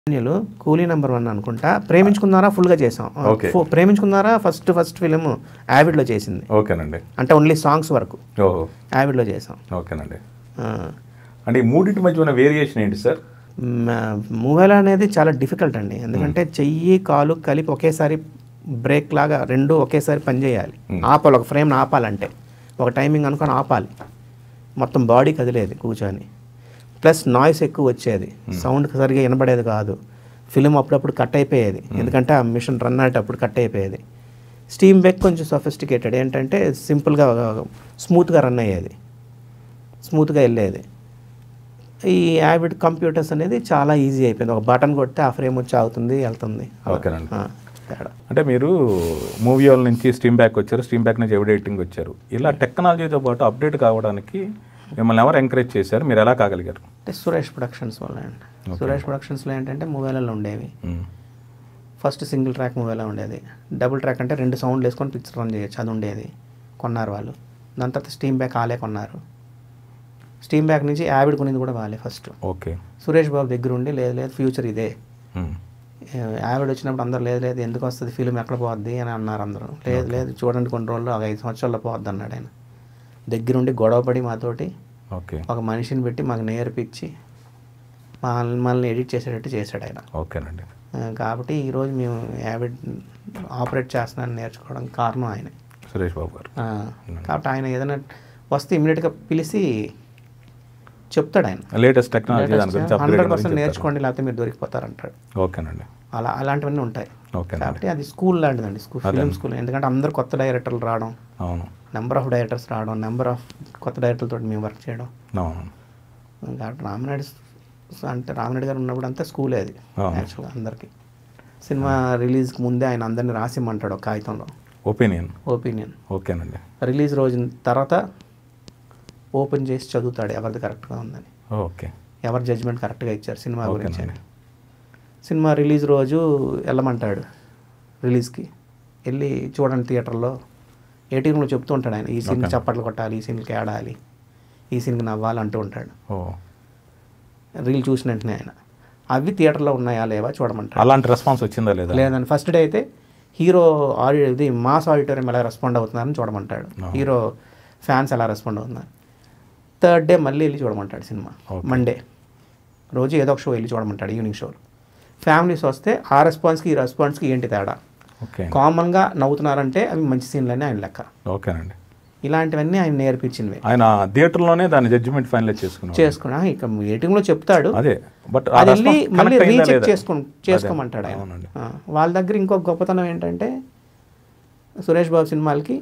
ధాన్యులు కూలీ number one అనుకుంటా ప్రేమించుకున్నారా ఫుల్గా చేసాం Okay. ఫు- ప్రేమించుకున్నారా ఫస్ట్ ఫస్ట్ ఫిలిం యావిడ్లో చేసింది ఓకేనండి అంటే ఓన్లీ సాంగ్స్ వరకు ఓహో యావిడ్లో చేసాం ఓకేనండి అంటే ఈ మూడింటి మధ్య ఉన్న వేరియేషన్ ఏంటి సార్ మూవీలో అనేది చాలా డిఫికల్ట్ అండి ఎందుకంటే చెయ్యి కాలు కలిపి ఒకేసారి బ్రేక్ లాగా రెండు ఒకేసారి పనిచేయాలి ఆపాలి ఒక ఫ్రేమ్ని ఆపాలంటే ఒక టైమింగ్ అనుకొని ఆపాలి మొత్తం బాడీ కదిలేది కూర్చొని ప్లస్ నాయిస్ ఎక్కువ వచ్చేది సౌండ్ సరిగా వినబడేది కాదు ఫిలిం అప్పుడప్పుడు కట్ అయిపోయేది ఎందుకంటే ఆ మిషన్ రన్ అయ్యేటప్పుడు కట్ అయిపోయేది స్టీమ్ బెక్ కొంచెం సొఫిస్టికేటెడ్ ఏంటంటే సింపుల్గా స్మూత్గా రన్ అయ్యేది స్మూత్గా వెళ్ళేది ఈ యావిడ్ కంప్యూటర్స్ అనేది చాలా ఈజీ అయిపోయింది ఒక బటన్ కొడితే ఆ ఫ్రేమ్ వచ్చి ఆగుతుంది వెళ్తుంది అలా. ఓకేనండి. ఆ, తేడా అంటే మీరు మూవీ వాళ్ళ నుంచి స్ట్రీమ్ బ్యాక్ వచ్చారు స్ట్రీమ్ బ్యాక్ నుంచి ఎవిడేటింగ్ వచ్చారు ఇలా టెక్నాలజీతో పాటు అప్డేట్ కావడానికి మిమ్మల్ని ఎవరు ఎంకరేజ్ చేశారు మీరు ఎలా కాగలిగారు అంటే సురేష్ ప్రొడక్షన్స్ వల్ల అండి సురేష్ ప్రొడక్షన్స్లో ఏంటంటే మూవీలలో ఉండేవి మ్మ్. ఫస్ట్ సింగిల్ ట్రాక్ మూవీలో ఉండేది డబుల్ ట్రాక్ అంటే రెండు సౌండ్లు వేసుకొని పిక్చర్ రన్ చేయొచ్చు అది ఉండేది కొన్నారు వాళ్ళు దాని తర్వాత స్టీమ్ బ్యాక్ ఆలే కొన్నారు స్టీమ్ బ్యాక్ నుంచి యావిడ్ కొనింది కూడా వాళ్ళే ఫస్ట్ ఓకే సురేష్ బాబు దగ్గర ఉండి లేదు లేదు ఫ్యూచర్ ఇదే మ్మ్. ఆవిడ వచ్చినప్పుడు అందరూ లేదు లేదు ఎందుకు వస్తుంది ఫిలిం ఎక్కడ పోద్ది అని అన్నారు అందరూ లేదు లేదు చూడండి కొన్ని రోజులు ఒక ఐదు సంవత్సరాల్లో పోద్ది అన్నాడు ఆయన దగ్గరుండి గొడవపడి మాతోటి ఓకే ఒక మనిషిని పెట్టి మాకు నేర్పించి మనల్ని మనల్ని ఎడిట్ చేసేటట్టు చేశాడు ఆయన ఓకేనండి ఆ, కాబట్టి ఈరోజు మేము యావిడ్ ఆపరేట్ చేస్తున్నాను నేర్చుకోవడం కారణం ఆయన సురేష్ బాబు గారు కాబట్టి ఆయన ఏదైనా వస్తే ఇమీడియట్గా పిలిచి చెప్తాడు ఆయన లేటెస్ట్ టెక్నాలజీ దాని గురించి హండ్రెడ్ అప్గ్రేడ్ పర్సెంట్ నేర్చుకోండి లేకపోతే మీరు దొరికిపోతారంటాడు ఓకేనండి అలా అలాంటివన్నీ ఉంటాయి ఓకేనండి కాబట్టి అది స్కూల్ లాంటిదండి స్కూల్ ఫిలిం స్కూల్ ఎందుకంటే అందరు కొత్త డైరెక్టర్లు రావడం అవును నెంబర్ ఆఫ్ డైరెక్టర్స్ రావడం నెంబర్ ఆఫ్ కొత్త డైరెక్టర్లతో మేము వర్క్ చేయడం అవును కాబట్టి రామనాయుడు స్- అంటే రామనాయుడు గారు ఉన్నప్పుడు అంతా స్కూలే అది అవును. యాక్చువల్గా అందరికి సినిమా రిలీజ్కి ముందే ఆయన అందరిని రాసిమ్మంటాడు ఒక కాగితంలో ఒపీనియన్ ఒపీనియన్ ఓకేనండి రిలీజ్ రోజు తర్వాత ఓపెన్ చేసి చదువుతాడు ఎవరిది కరెక్ట్గా ఉందని ఓకే ఎవరి జడ్జ్మెంట్ కరెక్ట్గా ఇచ్చారు సినిమా గురించి అని ఓకేనండి సినిమా రిలీజ్ రోజు వెళ్ళమంటాడు రిలీజ్కి వెళ్ళి చూడండి థియేటర్లో ఏటీఎంలో చెప్తూ ఉంటాడు ఆయన ఈ సీన్కి Okay. చప్పట్లు కొట్టాలి ఈ సీన్కి ఏడాలి ఈ సీన్కి నవ్వాలి అంటూ ఉంటాడు ఓ రీల్ చూసిన వెంటనే ఆయన అవి థియేటర్లో ఉన్నాయా లేవా చూడమంటాడు అలాంటి రెస్పాన్స్ వచ్చిందా లేదా లేదని ఫస్ట్ డే అయితే హీరో ఆడి ఇది మాస్ ఆడిటోరియం ఎలా రెస్పాండ్ అవుతున్నారని చూడమంటాడు హీరో ఫ్యాన్స్ ఎలా రెస్పాండ్ అవుతున్నారు థర్డ్ డే మళ్ళీ వెళ్ళి చూడమంటాడు సినిమా Okay. మండే రోజు ఏదో ఒక షో వెళ్ళి చూడమంటాడు ఈవినింగ్ షోలో ఫ్యామిలీస్ వస్తే ఆ రెస్పాన్స్కి ఈ రెస్పాన్స్కి ఏంటి తేడా ఓకే కామన్గా నవ్వుతున్నారంటే అవి మంచి సీన్లని ఆయన లెక్క ఓకేనండి ఇలాంటివన్నీ ఆయన నేర్పించినవి ఆయన థియేటర్లోనే దాని జడ్జిమెంట్ ఫైనలైజ్ చేసుకున్నాడు చేసుకున్నా ఇక ఏటీఎంలో చెప్తాడు అదే బట్ అది వెళ్ళి మళ్ళీ రీచెక్ చేసుకో చేసుకోమంటాడు ఆయన అవునండి ఆ, వాళ్ళ దగ్గర ఇంకొక గొప్పతనం ఏంటంటే సురేష్ బాబు సినిమాలకి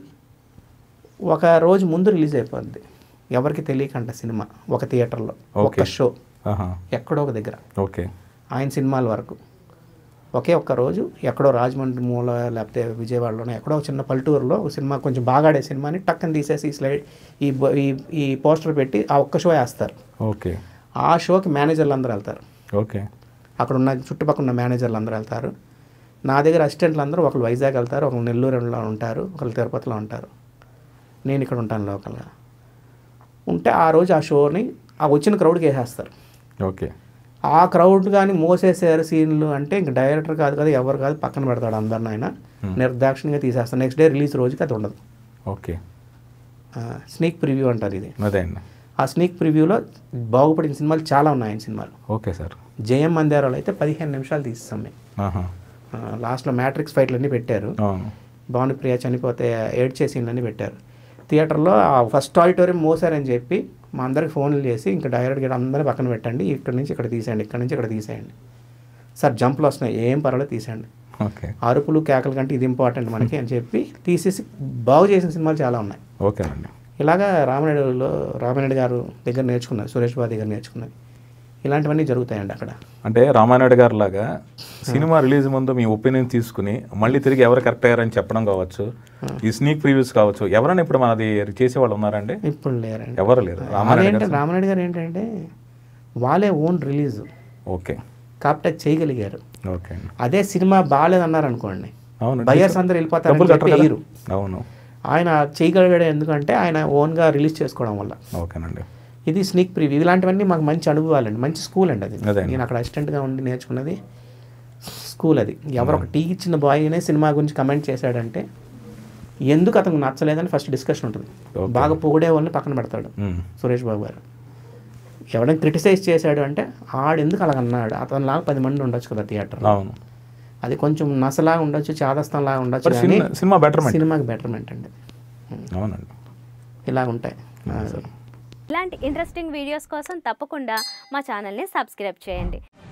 ఒక రోజు ముందు రిలీజ్ అయిపోద్ది ఎవరికి తెలియకంట సినిమా ఒక థియేటర్లో ఒక Okay. షో ఆహా ఎక్కడో ఒక దగ్గర ఓకే ఆయన సినిమాల వరకు ఒకే ఒక్క రోజు ఎక్కడో రాజమండ్రి మూల లేకపోతే విజయవాడలోనే ఎక్కడో ఒక చిన్న పల్లెటూరులో ఒక సినిమా కొంచెం బాగా ఆడే సినిమాని టక్కని తీసేసి ఈ స్లైడ్ ఈ బ- ఈ ఈ పోస్టర్ పెట్టి ఆ ఒక్క షో వేస్తారు ఓకే ఆ షోకి మేనేజర్లు అందరూ వెళ్తారు ఓకే అక్కడ ఉన్న చుట్టుపక్కల ఉన్న మేనేజర్లు అందరూ వెళ్తారు నా దగ్గర అసిస్టెంట్లు అందరూ ఒకరు వైజాగ్ వెళ్తారు ఒకరు నెల్లూరులో ఉంటారు ఒకరు తిరుపతిలో ఉంటారు నేను ఇక్కడ ఉంటాను లోకల్గా ఉంటే ఆ రోజు ఆ షోని ఆ వచ్చిన క్రౌడ్కి వేసేస్తారు ఓకే ఆ క్రౌడ్ కానీ మోసేసారు సీన్లు అంటే ఇంక డైరెక్టర్ కాదు కదా ఎవరు కాదు పక్కన పెడతాడు అందరిని ఆయన నిర్దాక్షిణ్యంగా తీసేస్తాడు నెక్స్ట్ డే రిలీజ్ రోజుకి అది ఉండదు ఓకే స్నీక్ ప్రివ్యూ అంటారు ఇది అదే అండి ఆ స్నీక్ ప్రివ్యూలో బాగుపడిన సినిమాలు చాలా ఉన్నాయి ఆయన సినిమాలు ఓకే సార్ జయం మందిరాలు అయితే పదిహేను నిమిషాలు తీస్తాం మేము ఆహా లాస్ట్లో మ్యాట్రిక్స్ ఫైట్లన్నీ పెట్టారు అవును భానుప్రియ చనిపోతే ఏడ్ చేసిందని పెట్టారు థియేటర్లో ఆ ఫస్ట్ ఆడిటోరియం మోసారని చెప్పి మా అందరికి ఫోన్లు చేసి ఇంకా డైరెక్ట్గా అందరినీ పక్కన పెట్టండి ఇక్కడ నుంచి ఇక్కడ తీసేయండి ఇక్కడ నుంచి ఇక్కడ తీసేయండి సార్ జంప్లు వస్తున్నాయి ఏం పర్వాలేదు తీసేయండి ఓకే అరుపులు కేకల కంటే ఇది ఇంపార్టెంట్ మనకి అని చెప్పి తీసేసి బాగు చేసిన సినిమాలు చాలా ఉన్నాయి ఓకేనండి ఇలాగా రామనాయుడులో రామనాయుడు గారు దగ్గర నేర్చుకున్నారు సురేష్ బాబు దగ్గర నేర్చుకున్నది ఇలాంటివన్నీ జరుగుతాయండి అక్కడ అంటే రామానాయుడు గారు లాగా సినిమా రిలీజ్ ముందు మీ ఒపీనియన్ తీసుకుని మళ్ళీ తిరిగి ఎవరు కరెక్ట్ అయ్యారని చెప్పడం కావచ్చు ఈ స్నీక్ ప్రివ్యూస్ కావచ్చు ఎవరైనా ఇప్పుడు మనది చేసేవాళ్ళు ఉన్నారండి ఇప్పుడు లేరండి ఎవరు లేరు రామానాయుడు వాళ్ళేంటే గారు రామనాయుడు గారు ఏంటంటే వాళ్ళే ఓన్ రిలీజ్ ఓకే కాబట్టి అది చేయగలిగారు ఓకే అండి అదే సినిమా బాగాలేదన్నారు అనుకోండి అవును బయర్స్ అందరు వెళ్ళిపోతారు డబ్బులు కట్టరు కదా? వేయరు అవును ఆయన చేయగలిగాడు ఎందుకంటే ఆయన ఓన్గా రిలీజ్ చేసుకోవడం వల్ల ఓకేనండి ఇది స్నీక్ ప్రివ్యూ ఇలాంటివన్నీ మాకు మంచి అనుభవాలండి మంచి స్కూల్ అండి అది అదే. నేను అక్కడ అసిస్టెంట్గా ఉండి నేర్చుకున్నది స్కూల్ అది ఎవరు ఒక టీ ఇచ్చిన బాయ్నే సినిమా గురించి కమెంట్ చేశాడంటే ఎందుకు అతనికి నచ్చలేదని ఫస్ట్ డిస్కషన్ ఉంటుంది Okay. బాగా పొగిడే వాళ్ళని పక్కన పెడతాడు ఉమ్. సురేష్ బాబు గారు ఎవడైనా క్రిటిసైజ్ చేశాడు అంటే ఆడు ఎందుకు అలాగ అన్నాడు అతనిలాగా పది మంది ఉండొచ్చు కదా థియేటర్ అవును అది కొంచెం నసలాగా ఉండొచ్చు చాదస్తంలాగా ఉండొచ్చు బట్ కానీ సినిమా సినిమా బెటర్మెంట్ సినిమాకి బెటర్మెంట్ అండి అవునండి ఇలా ఉంటాయి ఇలాంటి ఇంట్రెస్టింగ్ వీడియోస్ కోసం తప్పకుండా మా ఛానల్ని సబ్స్క్రైబ్ చేయండి